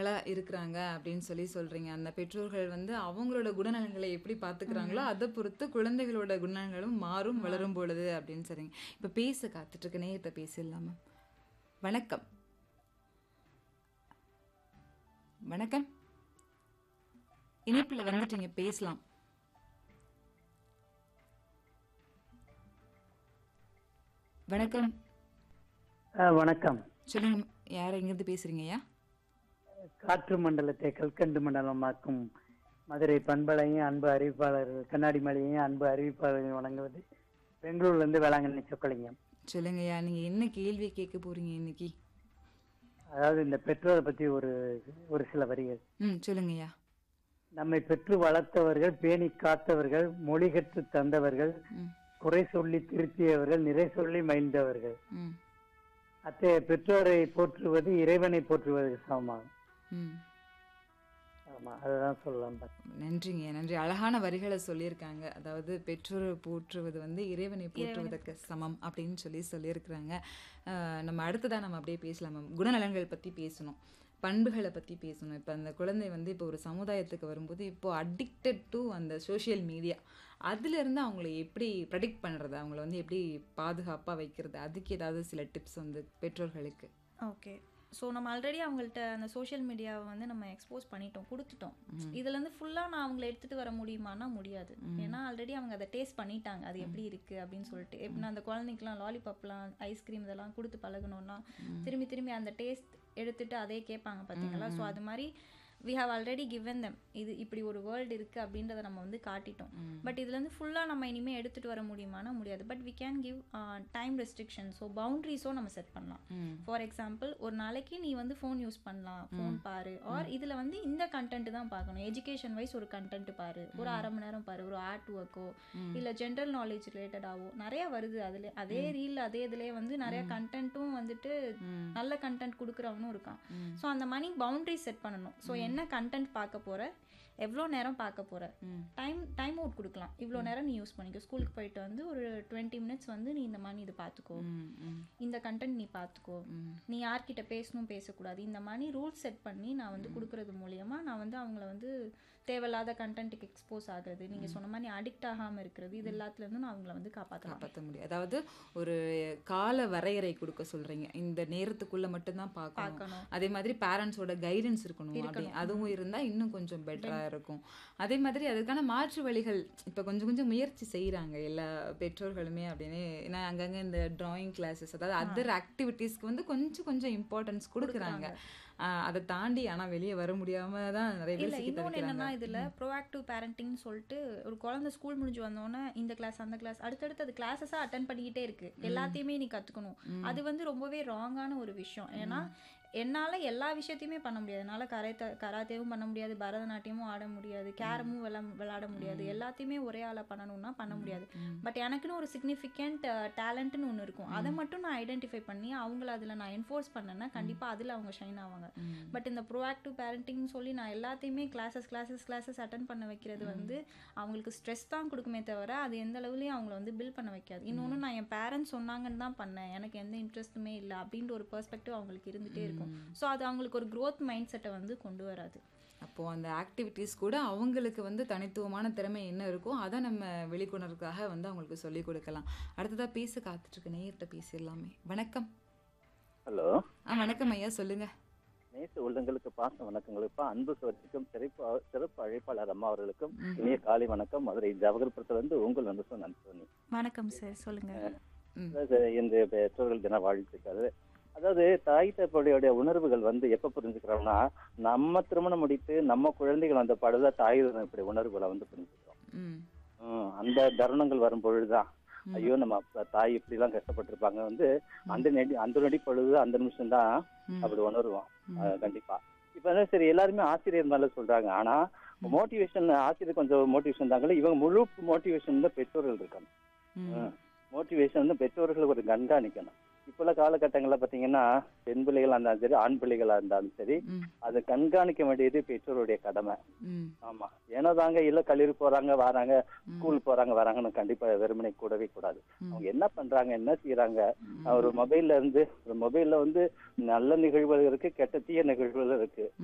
குணநலங்களா இருக்கிறாங்க அப்படின்னு சொல்லி சொல்றீங்க. அந்த பெற்றோர்கள் வந்து அவங்களோட குணநலங்களை எப்படி பார்த்துக்கிறாங்களோ, ம். அத பொறுத்து குழந்தைகளோட குணநலங்களும் மாறும், மா வளரும் பொழுது அப்படின்னு சொல்றீங்க. இப்ப பேச காத்துட்டு இருக்க நேயர்ட்ட பேசிடலாமா? வணக்கம். வணக்கம். இணைப்புல வந்துட்டீங்க பேசலாம். வணக்கம். ஆ, வணக்கம். சொல்லுங்க. யார் எங்கிருந்து பேசுறீங்கய்யா? காற்று மண்டலத்தை கல்கண்டு மண்டலமாக்கும் மதுரை பண்பலையும் அன்பு அறிவிப்பாளர்கள் கண்ணாடி மலையையும் அன்பு அறிவிப்பாளர்களையும் வணங்குவது பெங்களூர்ல இருந்து வேளாங்கண்ணி சொக்கலிங்கம் சொல்லுங்கய்யா. நீங்க என்ன கேள்வி கேட்க போறீங்க இன்னைக்கு? அதாவது இந்த பெற்றோரை பத்தி ஒரு ஒரு சில வரிகள் ம். சொல்லுங்கய்யா. நம்மை பெற்று வளர்த்தவர்கள் பேணி காத்தவர்கள் மொழி கற்று தந்தவர்கள் ம். குறை சொல்லி திருத்தியவர்கள் நிறை சொல்லி மகிழ்ந்தவர்கள் ம். அத்தகைய பெற்றோரை போற்றுவது இறைவனை போற்றுவதற்கு சமமாகும் ம். ஆமா அதுதான் சொல்லலாம் பார்த்தேன். நன்றிங்க. நன்றி. அழகான வரிகள சொல்லியிருக்காங்க. அதாவது பெற்றோரை போற்றுவது வந்து இறைவனை இறைவனை போற்றுவதற்கு சமம் அப்படின்னு சொல்லி சொல்லியிருக்கிறாங்க. அ நம்ம அடுத்ததா நம்ம அப்படியே பேசலாம் மேம். குணநலன்கள் பத்தி பேசணும். பண்புகள பத்தி பேசணும். இப்ப அந்த குழந்தை வந்து இப்போ ஒரு சமுதாயத்துக்கு வரும்போது, இப்போ அடிக்டட் டூ அந்த சோசியல் மீடியா. அதிலிருந்து அவங்கள எப்படி ப்ரெடிக்ட் பண்றது? அவங்கள வந்து எப்படி பாதுகாப்பா வைக்கிறது? அதுக்கு ஏதாவது சில டிப்ஸ் வந்து பெற்றோர்களுக்கு? ஓகே. ஸோ நம்ம ஆல்ரெடி அவங்கள்ட்ட அந்த சோஷியல் மீடியாவை வந்து நம்ம எக்ஸ்போஸ் பண்ணிட்டோம், குடுத்துட்டோம். ம். இதுலேருந்து ஃபுல்லா நான் அவங்கள எடுத்துட்டு வர முடியுமான்னா முடியாது. ம். ஏன்னா ஆல்ரெடி அவங்க அத டேஸ்ட் பண்ணிட்டாங்க. அது ம். எப்படி இருக்கு அப்படின்னு சொல்லிட்டு. ம். எப்படின்னா அந்த குழந்தைக்கெல்லாம் லாலிபாப்லாம், ஐஸ்கிரீம் இதெல்லாம் குடுத்து பழகுனோம்னா, ம். திரும்பி திரும்பி அந்த டேஸ்ட் எடுத்துட்டு அதே கேட்பாங்க ம். பார்த்தீங்களா? So hmm. அது மாரி we have already given them. இது இப்படி ஒரு வேர்ல்டு இருக்கு அப்படின்றத நம்ம வந்து காட்டிட்டோம். ம். பட் இதுலேருந்து ஃபுல்லா நம்ம இனிமே எடுத்துட்டு வர முடியுமான்னா முடியாது. But we can give time restriction. So பவுண்டரிஸும் நம்ம செட் பண்ணலாம். ம். ஃபார் எக்ஸாம்பிள் ஒரு நாளைக்கு நீ வந்து ஃபோன் யூஸ் பண்ணலாம். ஃபோன் ம். பாரு. ஆர் ம். இதில் வந்து இந்த கண்டென்ட் தான் பார்க்கணும். எஜுகேஷன் வைஸ் ஒரு கண்டென்ட் பாரு. ஒரு ம். அரை மணி நேரம் பாரு. ஒரு ஆர்ட் ஒர்க்கோ ம். இல்லை ஜென்ரல் நாலேஜ் ரிலேட்டடாவோ நிறைய வருது அதில் அதே ம். ரீல் அதே இதுலேயே வந்து நிறைய ம். கண்டென்ட்டும் வந்துட்டு ம். நல்ல கண்டென்ட் கொடுக்குறவனும் இருக்கான். ம். ஸோ அந்த மணி பவுண்டரி செட் பண்ணணும். So hmm. என்ன கண்டென்ட் பார்க்க போற எவ்வளோ நேரம் பார்க்க போற ம். டைம் டைம் அவுட் கொடுக்கலாம். இவ்வளோ ம். நேரம் நீ யூஸ் பண்ணிக்கோ. ஸ்கூலுக்கு போயிட்டு வந்து ஒரு டுவெண்ட்டி மினிட்ஸ் வந்து நீ இந்த மாதிரி இது பார்த்துக்கோ. ம். ம். இந்த கண்டென்ட் நீ பார்த்துக்கோ. ம். நீ யார்கிட்ட பேசணும் பேசக்கூடாது. இந்த மாதிரி ரூல்ஸ் செட் பண்ணி நான் வந்து ம். கொடுக்கறது மூலியமா நான் வந்து அவங்கள வந்து தேவையில்லாத கண்டென்ட்டுக்கு எக்ஸ்போஸ் ஆகுறது நீங்கள் ம். சொன்ன மாதிரி அடிக்ட் ஆகாமல் இருக்கிறது இது ம். எல்லாத்துலேருந்தும் நான் அவங்கள வந்து காப்பாற்றலாம் காப்பாற்ற முடியும். அதாவது ஒரு கால வரையறை கொடுக்க சொல்றீங்க. இந்த நேரத்துக்குள்ள மட்டும் தான் பார்க்கணும். பார்க்கணும் அதே மாதிரி பேரண்ட்ஸோட கைடன்ஸ் இருக்கணும். அப்படி இருக்கணும் அதுவும் ம். இருந்தா இன்னும் கொஞ்சம் பெட்டரா பென் இருக்கும். அதே மாதிரி அதுக்கான மாற்று வழிகள் இப்ப கொஞ்சம் கொஞ்சம் முயற்சி செய்றாங்க எல்லா பெற்றோர்களுமே அப்படின்னு. ஏன்னா அங்கங்க இந்த டிராயிங் கிளாஸஸ் அதாவது ஆ அதர் ஆக்டிவிட்டீஸ்க்கு வந்து கொஞ்சம் கொஞ்சம் இம்பார்ட்டன்ஸ் குடுக்குறாங்க. கொடுக்குறாங்க அ அத தாண்டி ஆனா வெளிய வர முடியாம தான் நிறைய பேர் இல்லை சிக்கி இன்னொன்று தவிக்கிறாங்க. என்னன்னா இதில் ம். ப்ரோஆக்டிவ் பேரண்டிங்னு சொல்லிட்டு ஒரு குழந்தை ஸ்கூல் முடிஞ்சு வந்தோன்னே இந்த கிளாஸ் அந்த கிளாஸ் அடுத்தடுத்து அது கிளாஸஸாக அட்டன் பண்ணிக்கிட்டே இருக்கு ம். எல்லாத்தையுமே நீ கற்றுக்கணும் ம். அது வந்து ரொம்பவே ராங்கான ஒரு விஷயம் ஏன்னா ம். என்னால் எல்லா விஷயத்தையுமே பண்ண முடியாது என்னால் கராத்தே கராத்தேவும் பண்ண முடியாது பரதநாட்டியமும் ஆட முடியாது ம். கேரமும் விளா விளையாட முடியாது ம். எல்லாத்தையுமே ஒரே ஆளாக பண்ணணும்னா பண்ண ம். முடியாது ம். பட் எனக்குன்னு ஒரு சிக்னிஃபிகண்ட் டேலண்ட்னு ஒன்று இருக்கும் அதை ம். மட்டும் நான் ஐடென்டிஃபை பண்ணி அவங்கள அதில் நான் என்ஃபோர்ஸ் பண்ணேன்னா ம். கண்டிப்பாக அதில் அவங்க ஷைன் ஆவாங்க ம். பட் இந்த ப்ரோஆக்டிவ் பேரண்டிங்னு சொல்லி நான் எல்லாத்தையுமே கிளாஸஸ் கிளாஸஸ் கிளாஸஸ் அட்டன் பண்ண வைக்கிறது ம். வந்து அவங்களுக்கு ஸ்ட்ரெஸ் தான் கொடுக்குமே தவிர அது எந்த அளவுலையும் அவங்கள வந்து பில்ட் பண்ண வைக்காது இன்னொன்று ம். நான் என் பேரண்ட்ஸ் சொன்னாங்கன்னு தான் பண்ணேன் எனக்கு எந்த இன்ட்ரெஸ்ட்டுமே இல்லை அப்படின்ற ஒரு பெர்ஸ்பெக்டிவ் அவங்களுக்கு இருந்துகிட்டே இருக்கும் ம். ஸோ அது அவங்களுக்கு ஒரு growth மைண்ட் செட்டை வந்து கொண்டு வராது அப்போ அந்த ஆக்டிவிட்டீஸ் கூட அவங்களுக்கு வந்து தனித்துவமான திறமை என்ன இருக்கோ அதை நம்ம வெளிக்கொணர்றதுக்காக வந்து அவங்களுக்கு சொல்லிக் கொடுக்கலாம். அடுத்ததா பேச காத்துட்டு இருக்க நேயர்கிட்ட பேசிடலாமே. வணக்கம். ஹலோ ஆ வணக்கம் ஐயா சொல்லுங்க. நேச உள்ளங்களுக்கு பாச வணக்கங்களுப்பா அன்பு சோதரிக்கும் சிறப்பு சிறப்பு அழைப்பாளர் அம்மா அவர்களுக்கும் ம். இனிய காலை வணக்கம் மதுரை ஜவஹர்புரத்துல இருந்து உங்கள் வந்து சொன்ன அன்பு வணக்கம் சார் சொல்லுங்க ம். அதாவது இந்த பெற்றோர்கள் தின வாழ்த்துக்கள் அதாவது தாய் தப்படைய உணர்வுகள் வந்து எப்ப புரிஞ்சுக்கிறோம்னா நம்ம திருமணம் முடித்து நம்ம குழந்தைகள் அந்த படுதா தாய் இப்படி உணர்வுகளை வந்து புரிஞ்சுக்கிறோம் ம். ம், அந்த தருணங்கள் வரும் பொழுதுதான் ம். ஐயோ நம்ம அப்ப தாய் இப்படி எல்லாம் கஷ்டப்பட்டிருப்பாங்க வந்து ம். அந்த நெடி அந்த நொடி பொழுது அந்த நிமிஷம் தான் ம். அப்படி உணர்வோம் ம். அஹ் கண்டிப்பா இப்ப வந்து சரி எல்லாருமே ஆசிரியர் மேல சொல்றாங்க ஆனா ம். மோட்டிவேஷன் ஆசிரியர் கொஞ்சம் மோட்டிவேஷன் தாங்களே இவங்க முழு மோட்டிவேஷன் தான் பெற்றோர்கள் இருக்காங்க ம். மோட்டிவேஷன் வந்து பெற்றோர்கள் ஒரு கண்காணிக்கணும் இப்ப உள்ள காலகட்டங்கள்ல பாத்தீங்கன்னா பெண் பிள்ளைகளா இருந்தாலும் சரி ஆண் பிள்ளைகளா இருந்தாலும் சரி ம். அதை கண்காணிக்க வேண்டியது பெற்றோருடைய கடமை ம். ஆமா ஏன்னா தாங்க இல்ல கல்லூரி போறாங்க வராங்க ம். ஸ்கூல் போறாங்க வராங்கன்னு கண்டிப்பா வெறுமனை கூடவே கூடாது ம். அவங்க என்ன பண்றாங்க என்ன செய்யறாங்க ம். ஒரு மொபைல்ல இருந்து ஒரு மொபைல்ல வந்து நல்ல நிகழ்வுகள் இருக்கு கெட்ட தீய நிகழ்வுகள் இருக்கு